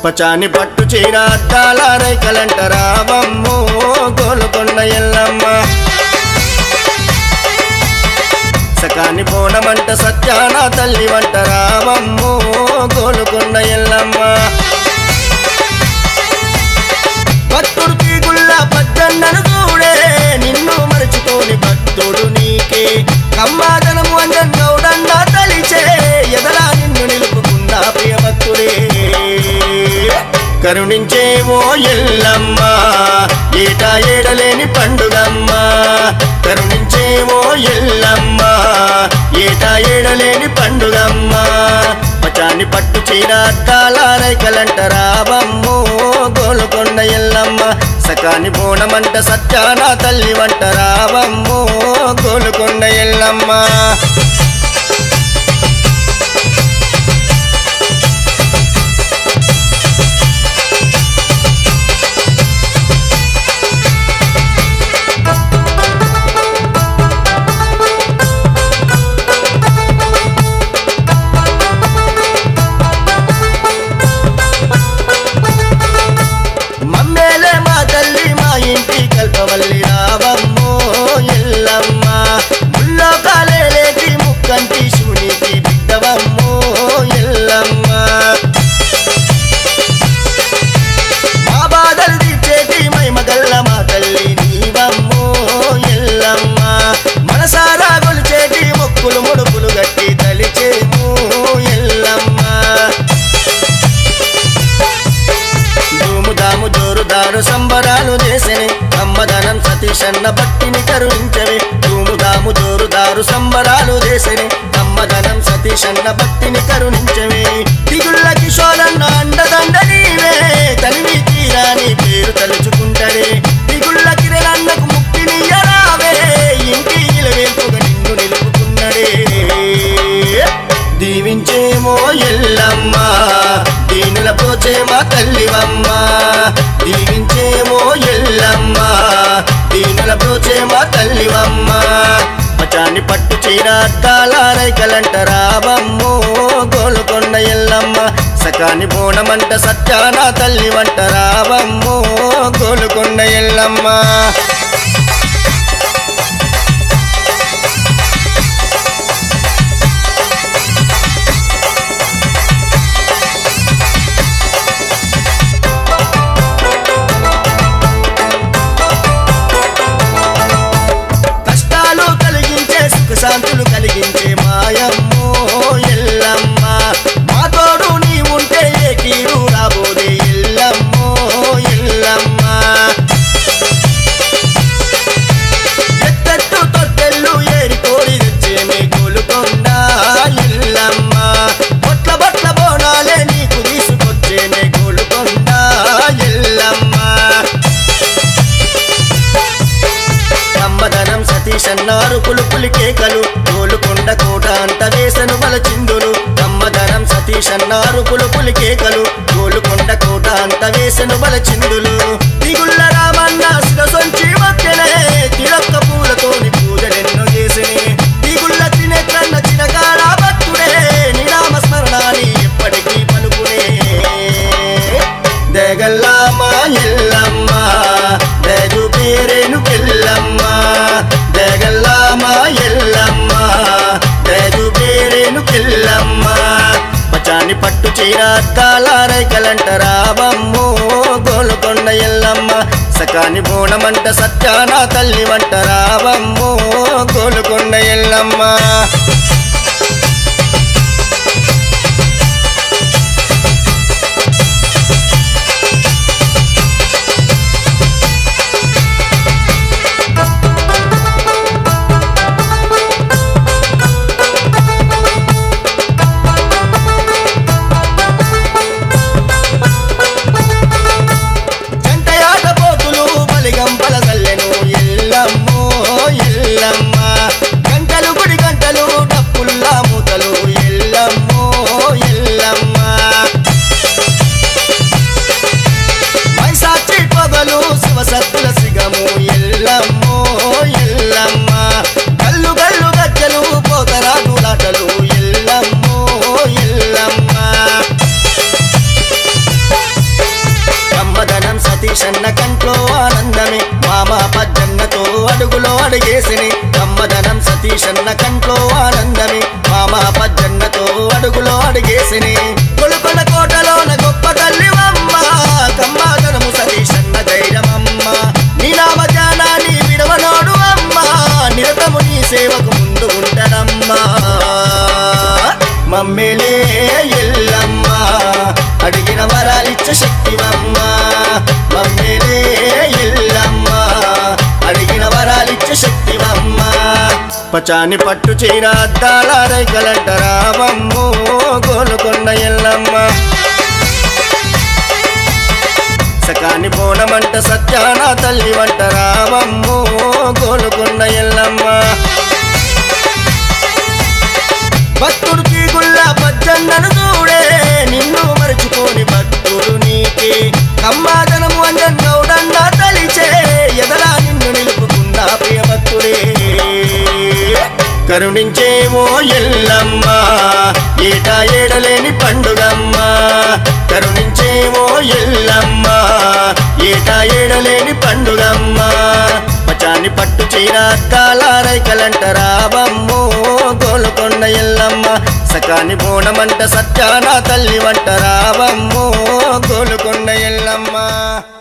పచాని పట్టు చీర అద్దాల రైకలంట రావమ్మో గోలుకొండ ఎల్లమ్మ సకాని పోనమంట సత్యాన తల్లి వంట రావమ్మో గోలుకొండ ఎల్లమ్మ భక్తుడు తీగుళ్ళ పద్దన్నను చూడే నిన్ను మరచుకోని భక్తుడు నీకే కమ్మాదనము అంజన్ గౌడన్న తలిచే ఎదలా నిన్ను నిలుపుకున్నా ప్రియ భక్తుడే కరుణించేవో ఎల్లమ్మ ఏటా ఏడలేని పండుగమ్మ కరుణించేవో ఎల్లమ్మ ఏటా ఏడలేని పండుగమ్మ పచాని పట్టు చీర అద్దాల రైకలంట రావమ్మో గోలుకొండ ఎల్లమ్మ సకాని బోనమంట సత్యాన తల్లి వంట రావమ్మో గోలుకొండ ఎల్లమ్మ మమ్మేలే మా తల్లి మా ఇంటి కల్పవల్లి రావమ్మో ఎల్లమ్మ ముల్లో కాలేలేటి ముక్కంటి శివునికి బిడ్డవమ్మో ఎల్లమ్మ మా బాధలు తీర్చేటి మైమగల్ల మా తల్లి నీవమ్మో ఎల్లమ్మ మనసారా గొలిచేటి మొక్కులు ముడుపులు గట్టి తలిచేమో ఎల్లమ్మ ధూము దాము జోరు దారు సంబరాలు చేసెని అమ్మదనం సతీషన్న భక్తిని కరుణించవే ధూము దాము జోరు దారు సంబరాలు చేసెని అమ్మదనం సతీషన్న భక్తిని కరుణించవే దిగుళ్ళ కిషోరన్న అండదండ నీవే తనివి తీరాని పేరు తలుచుకుంటడే దిగుళ్ళ కిరణన్నకు ముక్తిని ఎరావే ఇంటి ఇలవేల్పుగా నిన్ను నిలుపుకున్నడే దీవించేమో ఎల్లమ్మ దీనుల పోచే మా తల్లివమ్మ దీవించేమో ఎల్లమ్మ దీనుల పోచే మా తల్లివమ్మ పచాని పట్టు చీర అద్దాల రైకలంట రావమ్మో గోలుకొండ ఎల్లమ్మ సకాని బోనమంట సత్యాన తల్లి వంట రావమ్మో గోలుకొండ ఎల్లమ్మ కష్టాలు కలిగించే సుఖ శాంతులు కలిగించే మాయమ్మో ఎల్లమ్మ మా తోడు నీ ఉంటే ఏ కీడు రాబోదే ఎల్లమ్మో ఎల్లమ్మ ఎత్తెత్తు తొట్టెళ్ళు ఏరి కోరి తెచ్చేమే గోలుకొండ ఎల్లమ్మ బొట్ల బొట్ల బోనాలే నీకు తీసుకొచ్చేమే గోలుకొండ ఎల్లమ్మ అమ్మదనం సతీష్ అన్నారు పులుపులి కేకలు గోలుకొండ కోట అంత వేసను బల చిందులు అమ్మదనం సతీష్ అన్నారు పులుపులి కేకలు గోలుకొండ కోట అంత వేసను బల చిందులు దిగుళ్ళ రామన్న శిరసొంచి మక్కెలే తిరొక్క పూలతోని పూజలెన్నో చేసిని దిగుళ్ళ త్రినేత్రన్న చిరకాల భక్తుడే నిరామ స్మరణాన్ని ఎప్పటికీ పలుకునే దగల్లమ్మ ఎల్లమ్మ దగు పేరేను పిల్లమ్మ దగల్లమ్మ ఎల్లమ్మ దగు పేరేను పిల్లమ్మ పచాని పట్టు చీర అద్దాల రైకలంట రావమ్మో గోలుకొండ ఎల్లమ్మ సకాని బోనమంట సత్యాన తల్లి వంట రావమ్మో గోలుకొండ ఎల్లమ్మ జంటయాట పోతులు బలిగంపల సల్లెను ఎల్లమ్మో ఎల్లమ్మ గంటలు గుడి గంటలు డప్పుల మమ్మేలే ఎల్లమ్మ అడిగిన వరాలిచ్చ శక్తివమ్మ మమ్మేలే ఎల్లమ్మ అడిగిన వరాలిచ్చ శక్తివమ్మ పచాని పట్టు చీర అద్దాల రైకలంట రామమ్మో గోలుకొండ ఎల్లమ్మ సకాని బోనమంట సత్యాన తల్లి వంట రామమ్మో గోలుకొండ ఎల్లమ్మ భక్తుడికి గుళ్ళ పచ్చన్నను చూడే నిన్ను మరచుకోని భక్తుడు నీకే కమ్మాదనము అంజన్ గౌడన్న తలిచే ఎదలా నిన్ను నిలుపుకున్న ప్రియ భక్తుడే కరుణించేమో ఎల్లమ్మ ఏటా ఏడలేని పండుగమ్మ కరుణించేమో ఎల్లమ్మ ఏటా ఏడలేని పండుగమ్మ పచాని పట్టు చీర అద్దాల రైకలంట రాబమ్మో గోలుకొండ ఎల్లమ్మ సకాని బోనమంట సత్యాన తల్లి వంట రాబమ్మో గోలుకొండ ఎల్లమ్మ